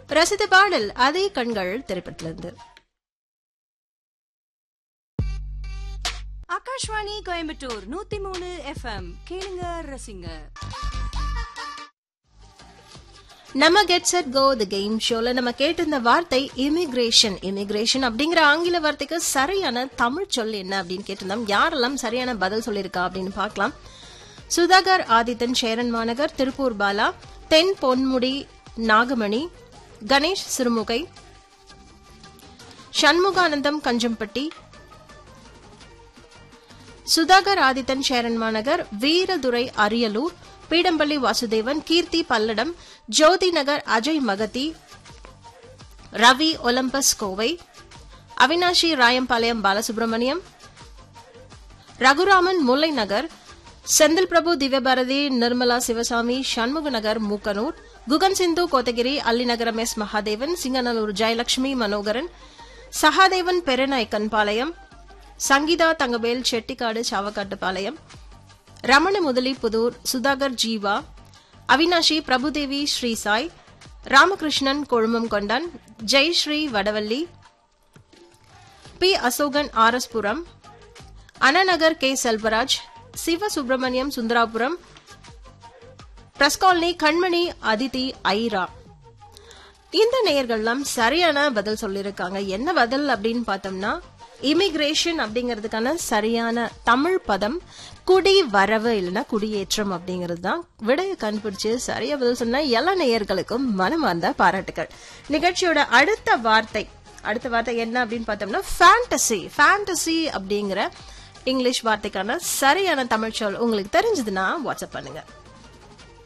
ரசித்த பாடல் அதே கண்கள் திரைப்படத்திலிருந்து ஆகாஷ்வாணி கோயம்புத்தூர் நூத்தி மூணு எஃப்எம் கேளுங்க ரசிங்க நம்ம get set go the game ஷோல நம்ம கேட்டிருந்த வார்த்தை இமிகிரேஷன் இமிகிரேஷன் அப்படிங்கிற ஆங்கில வார்த்தைக்கு சரியான தமிழ் சொல் என்ன அப்படின்னு கேட்டிருந்தோம் யாரெல்லாம் சரியான பதில் சொல்லியிருக்கா அப்படின்னு பார்க்கலாம் சுதாகர் ஆதித்தன் சேரன் மாநகர் திருப்பூர் பாலா தென் பொன்முடி நாகமணி Ganesh Sirumugai Shanmuganandam Kanjampatti Sudhakar Adithan Cheran Managar Veeradurai Ariyalur Peedampalli Vasudevan Keerthi Palladam Jothi Nagar Ajay Magathi Ravi Olympus Kovai Avinashi Rayampalayam Balasubramaniam Raguraman Mullai Nagar Senthil Prabhu Divyabharathi Nirmala Sivasamy Shanmuga Nagar Mookanur Guhan Sindhu Kotagiri Allinagaram S Mahadevan Singanallur Jayalakshmi Manoharan Sahadevan Perunayakkan Palayam Sangeetha Thangavel Chettikadu Savakattupalayam Ramana Mudali Pudur Sudhakar Jeeva Avinashi Prabhudevi Sri Sai Ramakrishnan Kolumam Kondan Jayashree Vadavalli P Asokan RS Puram Ananagar K Selvaraj Siva Subramaniam Sundarapuram press colony Kanmani Aditi Airaa இந்த நேயர்கள்லாம் சரியான பதில் சொல்லியிருக்காங்க என்ன பதில் அப்படின்னு பார்த்தோம்னா இமிகிரேஷன் அப்படிங்கிறதுக்கான சரியான தமிழ் பதம் குடி வரவு இல்லைன்னா குடியேற்றம் அப்படிங்கிறது தான் விடையை கண்டுபிடிச்சு சரியா பதில் சொன்ன எல்லா நேயர்களுக்கும் மனமார்ந்த பாராட்டுகள் நிகழ்ச்சியோட அடுத்த வார்த்தை அடுத்த வார்த்தை என்ன அப்படின்னு பார்த்தோம்னா ஃபேண்டசி ஃபேண்டசி அப்படிங்கிற இங்கிலீஷ் வார்த்தைக்கான சரியான தமிழ் சொல் உங்களுக்கு தெரிஞ்சதுன்னா வாட்ஸ்அப் பண்ணுங்க